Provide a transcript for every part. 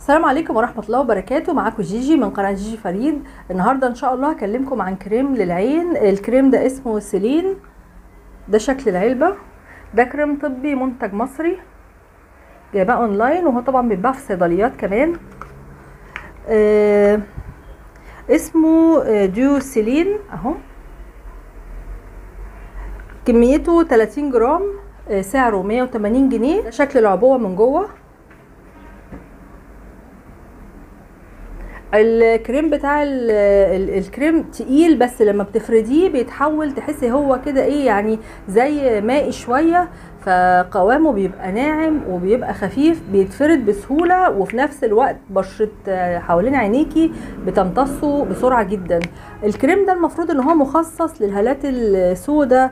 السلام عليكم ورحمة الله وبركاته معاكم جيجي من قناة جيجي فريد النهاردة ان شاء الله هكلمكم عن كريم للعين الكريم ده اسمه سيلين ده شكل العلبة ده كريم طبي منتج مصري جايباه اونلاين وهو طبعا بيتباع في الصيدليات كمان آه اسمه آه، ديو سيلين اهو كميته 30 جرام آه، سعره 180 جنيه ده شكل العبوة من جوه الكريم بتاع ال ال الكريم تقيل بس لما بتفرديه بيتحول تحسي هو كده ايه يعني زي مائي شويه فقوامه بيبقى ناعم وبيبقى خفيف بيتفرد بسهوله وفي نفس الوقت بشره آه، حوالين عينيكي بتمتصه بسرعه جدا الكريم ده المفروض ان هو مخصص للهالات السوداء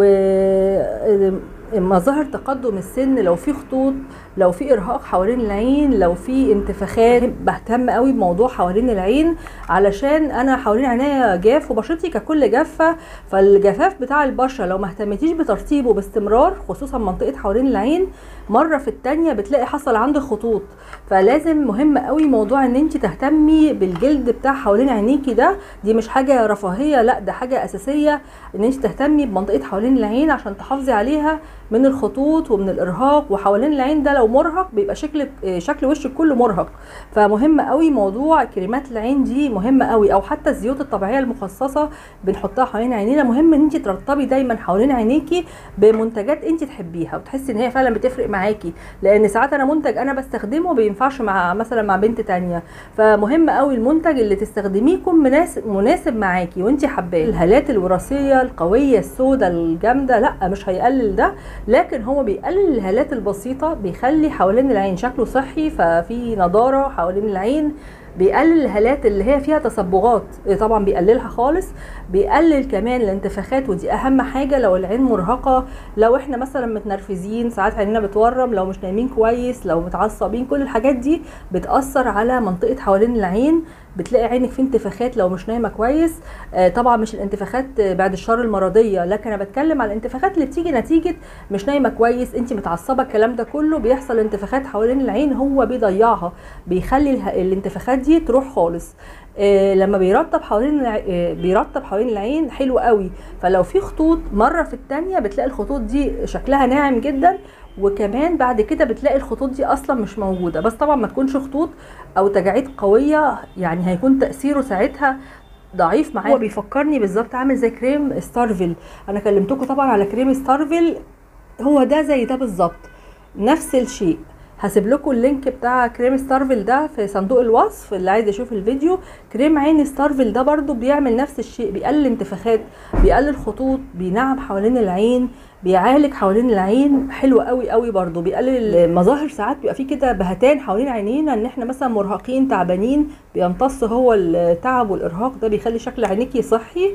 ومظاهر تقدم السن لو في خطوط لو في ارهاق حوالين العين لو في انتفاخات بهتم قوي بموضوع حوالين العين علشان انا حوالين عينيا جاف وبشرتي ككل جافه فالجفاف بتاع البشره لو ما اهتمتيش بترطيبه باستمرار خصوصا منطقه حوالين العين مره في التانية بتلاقي حصل عندك خطوط فلازم مهم قوي موضوع ان انت تهتمي بالجلد بتاع حوالين عينيكي ده دي مش حاجه رفاهيه لا ده حاجه اساسيه ان انت تهتمي بمنطقه حوالين العين عشان تحافظي عليها من الخطوط ومن الارهاق وحوالين العين ده لو مرهق بيبقى شكل شكل وشك كله مرهق فمهم قوي موضوع كريمات العين دي مهمه قوي او حتى الزيوت الطبيعيه المخصصه بنحطها حوالين عينينا مهم ان انت ترطبي دايما حوالين عينيكي بمنتجات انت تحبيها وتحسي ان هي فعلا بتفرق معاكي لان ساعات انا منتج انا بستخدمه بينفعش مع مثلا مع بنت تانية فمهم قوي المنتج اللي تستخدميه يكون مناسب مناسب معاكي وانت حباه الهالات الوراثيه القويه السوداء الجامده لا مش هيقلل ده لكن هو بيقلل الهالات البسيطه بيخلي حوالين العين شكله صحي ففي نضاره حوالين العين بيقلل الهالات اللي هي فيها تصبغات طبعا بيقللها خالص بيقلل كمان الانتفاخات ودي اهم حاجه لو العين مرهقه لو احنا مثلا متنرفزين ساعات عينينا بتورم لو مش نايمين كويس لو متعصبين كل الحاجات دي بتاثر على منطقه حوالين العين بتلاقي عينك فيه انتفاخات لو مش نايمه كويس آه طبعا مش الانتفاخات بعد الشر المرضيه لكن انا بتكلم على الانتفاخات اللي بتيجي نتيجه مش نايمه كويس انت متعصبه الكلام ده كله بيحصل انتفاخات حوالين العين هو بيضيعها بيخلي اله- الانتفاخات دي تروح خالص آه لما بيرطب حوالين الع... آه بيرطب حوالين العين حلو قوي فلو في خطوط مره في التانية بتلاقي الخطوط دي شكلها ناعم جدا وكمان بعد كده بتلاقي الخطوط دي اصلا مش موجوده بس طبعا ما تكونش خطوط او تجاعيد قويه يعني هيكون تاثيره ساعتها ضعيف معايا هو بيفكرني بالظبط عامل زي كريم ستارفيل انا كلمتكم طبعا على كريم ستارفيل هو ده زي ده بالظبط نفس الشيء هسيب لكم اللينك بتاع كريم ستارفيل ده في صندوق الوصف اللي عايز يشوف الفيديو كريم عين ستارفيل ده برضو بيعمل نفس الشيء بيقلل انتفاخات بيقلل خطوط بينعم حوالين العين بيعالج حوالين العين حلو قوي قوي برضو بيقلل المظاهر ساعات بيبقى فيه كده بهتان حوالين عينينا ان احنا مثلا مرهقين تعبانين بيمتص هو التعب والارهاق ده بيخلي شكل عينيكي صحي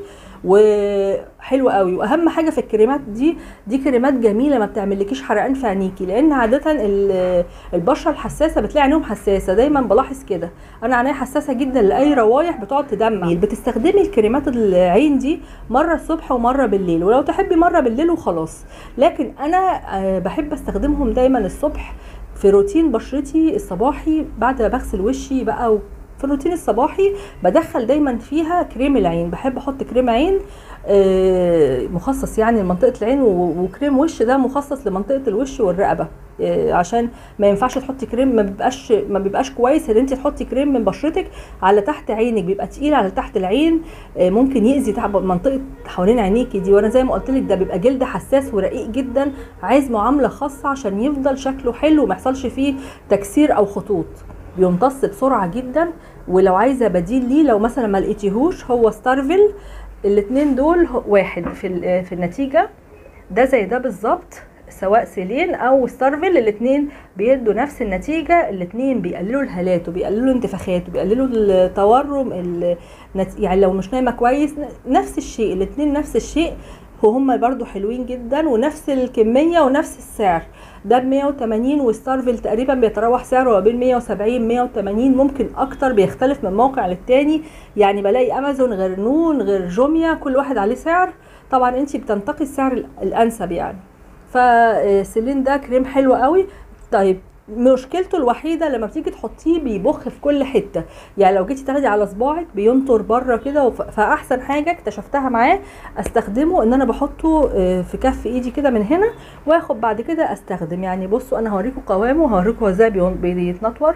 وحلو قوي واهم حاجه في الكريمات دي دي كريمات جميله ما بتعملكيش حرقان في عينيكي لان عاده ال- البشره الحساسه بتلاقي عينيهم حساسه دايما بلاحظ كده انا عينيا حساسه جدا لاي روايح بتقعد تدمع بتستخدمي الكريمات العين دي مره الصبح ومره بالليل ولو تحبي مره بالليل وخلاص لكن انا آه، بحب استخدمهم دايما الصبح في روتين بشرتي الصباحي بعد ما بغسل وشي بقى و- في الروتين الصباحي بدخل دايما فيها كريم العين بحب احط كريم عين آه، مخصص يعني لمنطقه العين و- وكريم وش ده مخصص لمنطقه الوش والرقبه آه، عشان ما ينفعش تحطي كريم ما بيبقاش ما بيبقاش كويس ان انت تحطي كريم من بشرتك على تحت عينك بيبقى تقيل على تحت العين آه، ممكن يأذي تعب منطقه حوالين عينيكي دي وانا زي ما قلت لك ده بيبقى جلد حساس ورقيق جدا عايز معامله خاصه عشان يفضل شكله حلو وما يحصلش فيه تكسير او خطوط بيمتص بسرعه جدا ولو عايزه بديل ليه لو مثلا ما لقيتيهوش هو ستارفيل الاتنين دول هو- واحد في ال- في النتيجه ده زي ده بالظبط سواء سيلين او ستارفيل الاثنين بيدوا نفس النتيجه الاثنين بيقللوا الهالات وبيقللوا الانتفاخات وبيقللوا التورم ال- نت- يعني لو مش نايمه كويس نفس الشيء الاثنين نفس الشيء وهم برضو حلوين جدا ونفس الكميه ونفس السعر ده ب 180 وستارفيل تقريبا بيتراوح سعره ما بين 170 180 ممكن اكتر بيختلف من موقع للتاني يعني بلاقي امازون غير نون غير جوميا كل واحد عليه سعر طبعا انت بتنتقي السعر ال- الانسب يعني فسيلين ده كريم حلو قوي طيب مشكلته الوحيده لما بتيجي تحطيه بيبخ في كل حته يعني لو جيتي تاخدي على صباعك بينطر بره كده وف- فاحسن حاجه اكتشفتها معاه استخدمه ان انا بحطه آه، في كف ايدي كده من هنا واخد بعد كده استخدم يعني بصوا انا هوريكم قوامه هوريكم هو ازاي بيون- بيتنطور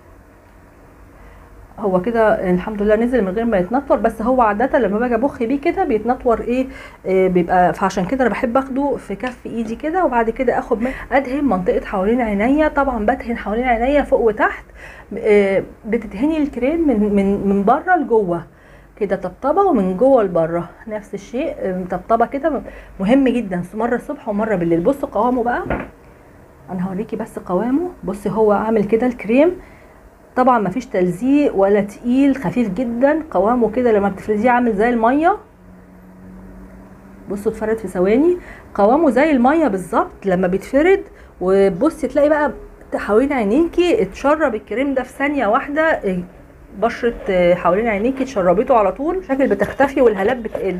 هو كده الحمد لله نزل من غير ما يتنطور بس هو عاده لما باجي ابخ بيه كده بيتنطور ايه آه بيبقى فعشان كده انا بحب اخده في كف ايدي كده وبعد كده اخد من ادهن منطقه حوالين عينيا طبعا بدهن حوالين عينيا فوق وتحت آه بتدهني الكريم من من من بره لجوه كده طبطبه ومن جوه لبره نفس الشيء آه، طبطبه كده مهم جدا مره الصبح ومره بالليل بصوا قوامه بقى انا هوريكي بس قوامه بصي هو عامل كده الكريم طبعا مفيش تلزيق ولا تقيل خفيف جدا قوامه كده لما بتفرديه عامل زي الميه بصوا اتفرد في ثواني قوامه زي الميه بالظبط لما بيتفرد وبصي تلاقي بقى حوالين عينيكي اتشرب الكريم ده في ثانيه واحده اه، بشرة اه، حوالين عينيكي اتشربته على طول المشاكل بتختفي والهالات بتقل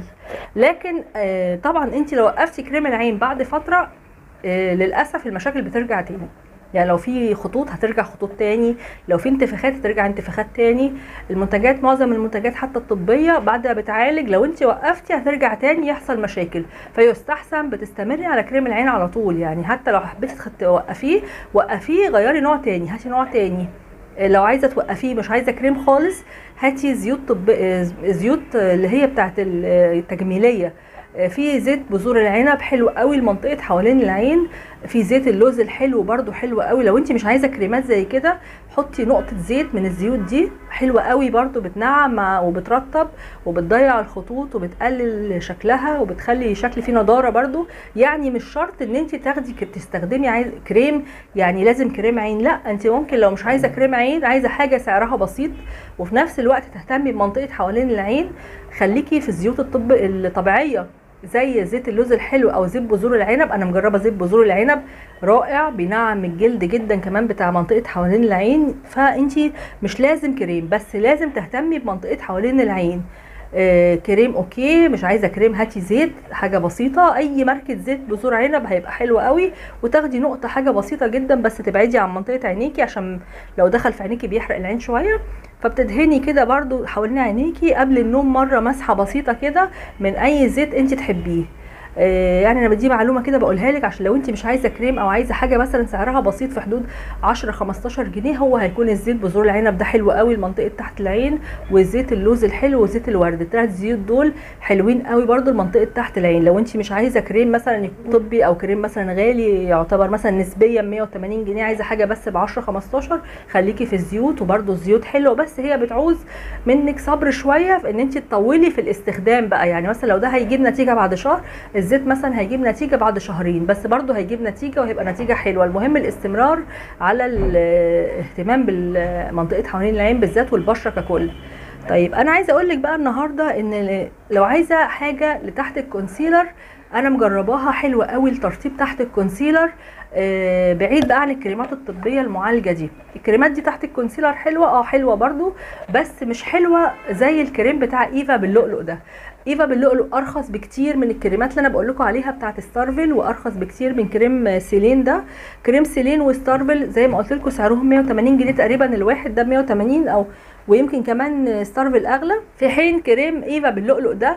لكن اه، طبعا انت لو وقفتي كريم العين بعد فتره اه، للاسف المشاكل بترجع تاني يعني لو في خطوط هترجع خطوط تاني لو في انتفاخات هترجع انتفاخات تاني المنتجات معظم المنتجات حتى الطبيه بعد ما بتعالج لو انت وقفتي هترجع تاني يحصل مشاكل فيستحسن بتستمري على كريم العين على طول يعني حتى لو حبيتي تخ- توقفيه وقفيه غيري نوع تاني هاتي نوع تاني لو عايزه توقفيه مش عايزه كريم خالص هاتي زيوت طب زيوت اللي هي بتاعت التجميليه في زيت بذور العنب حلو قوي لمنطقه حوالين العين في زيت اللوز الحلو برضو حلو قوي لو انت مش عايزه كريمات زي كده حطي نقطه زيت من الزيوت دي حلوه قوي برضو بتنعم مع- وبترطب وبتضيع الخطوط وبتقلل شكلها وبتخلي شكل فيه نضاره برضو يعني مش شرط ان انت تاخدي ك- تستخدمي عايز كريم يعني لازم كريم عين لا انت ممكن لو مش عايزه كريم عين عايزه حاجه سعرها بسيط وفي نفس الوقت تهتمي بمنطقه حوالين العين خليكي في الزيوت الطب الطبيعيه زي زيت اللوز الحلو او زيت بذور العنب انا مجربه زيت بذور العنب رائع بينعم الجلد جدا كمان بتاع منطقه حوالين العين فانتي مش لازم كريم بس لازم تهتمي بمنطقه حوالين العين آه كريم اوكي مش عايزه كريم هاتي زيت حاجه بسيطه اي ماركه زيت بذور عنب هيبقى حلو قوي وتاخدي نقطه حاجه بسيطه جدا بس تبعدي عن منطقه عينيكي عشان لو دخل في عينيكي بيحرق العين شويه فبتدهني كده برضو حوالين عينيكي قبل النوم مره مسحه بسيطه كده من اي زيت انت تحبيه آه، يعني انا بدي معلومه كده بقولها لك عشان لو انت مش عايزه كريم او عايزه حاجه مثلا سعرها بسيط في حدود 10 15 جنيه هو هيكون الزيت بذور العنب ده حلو قوي لمنطقه تحت العين وزيت اللوز الحلو وزيت الورد الثلاث زيوت دول حلوين قوي برضو لمنطقه تحت العين لو انت مش عايزه كريم مثلا يكون طبي او كريم مثلا غالي يعتبر مثلا نسبيا 180 جنيه عايزه حاجه بس ب 10 15 خليكي في الزيوت وبرضو الزيوت حلوه بس هي بتعوز منك صبر شويه في ان انت تطولي في الاستخدام بقى يعني مثلا لو ده هيجيب نتيجه بعد شهر الزيت مثلا هيجيب نتيجه بعد شهرين بس برضه هيجيب نتيجه وهيبقى نتيجه حلوه المهم الاستمرار على الاهتمام بالمنطقه حوالين العين بالذات والبشره ككل طيب انا عايزه اقول لك بقى النهارده ان لو عايزه حاجه لتحت الكونسيلر انا مجرباها حلوه قوي الترطيب تحت الكونسيلر آه، بعيد بقى عن الكريمات الطبيه المعالجه دي الكريمات دي تحت الكونسيلر حلوه اه حلوه برضو بس مش حلوه زي الكريم بتاع ايفا باللؤلؤ ده ايفا باللؤلؤ ارخص بكتير من الكريمات اللي انا بقول لكم عليها بتاعه ستارفل وارخص بكتير من كريم سيلين ده كريم سيلين وستارفل زي ما قلت لكم سعرهم 180 جنيه تقريبا الواحد ده 180 او ويمكن كمان ستارفل اغلى في حين كريم ايفا باللؤلؤ ده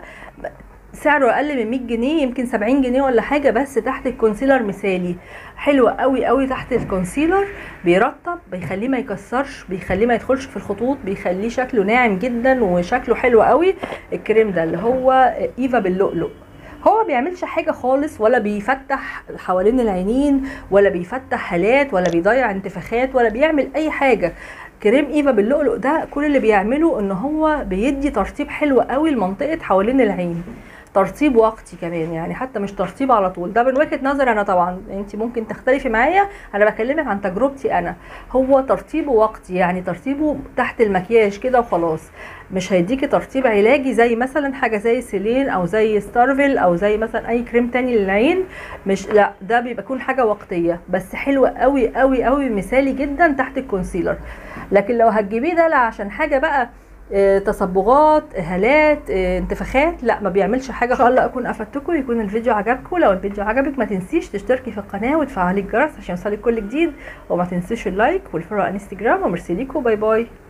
سعره اقل من 100 جنيه يمكن 70 جنيه ولا حاجه بس تحت الكونسيلر مثالي حلو قوي قوي تحت الكونسيلر بيرطب بيخليه ما يكسرش بيخليه ما يدخلش في الخطوط بيخليه شكله ناعم جدا وشكله حلو قوي الكريم ده اللي هو ايفا باللؤلؤ هو ما بيعملش حاجه خالص ولا بيفتح حوالين العينين ولا بيفتح هالات ولا بيضيع انتفاخات ولا بيعمل اي حاجه كريم ايفا باللؤلؤ ده كل اللي بيعمله ان هو بيدي ترطيب حلو قوي لمنطقه حوالين العين ترطيب وقتي كمان يعني حتى مش ترطيب على طول ده من وجهه نظري انا طبعا انت ممكن تختلفي معايا انا بكلمك عن تجربتي انا هو ترطيبه وقتي يعني ترطيبه تحت المكياج كده وخلاص مش هيديكي ترطيب علاجي زي مثلا حاجه زي سيلين او زي ستارفل او زي مثلا اي كريم تاني للعين مش لا ده بيبقى يكون حاجه وقتيه بس حلوه قوي قوي قوي مثالي جدا تحت الكونسيلر لكن لو هتجيبيه ده لا عشان حاجه بقى آه، تصبغات هالات آه، انتفاخات لا ما بيعملش حاجه ان شاء الله اكون افدتكم يكون الفيديو عجبكم لو الفيديو عجبك ما تنسيش تشتركي في القناه وتفعلي الجرس عشان يوصلك كل جديد وما تنسيش اللايك والفولو على انستجرام وميرسي ليكم باي باي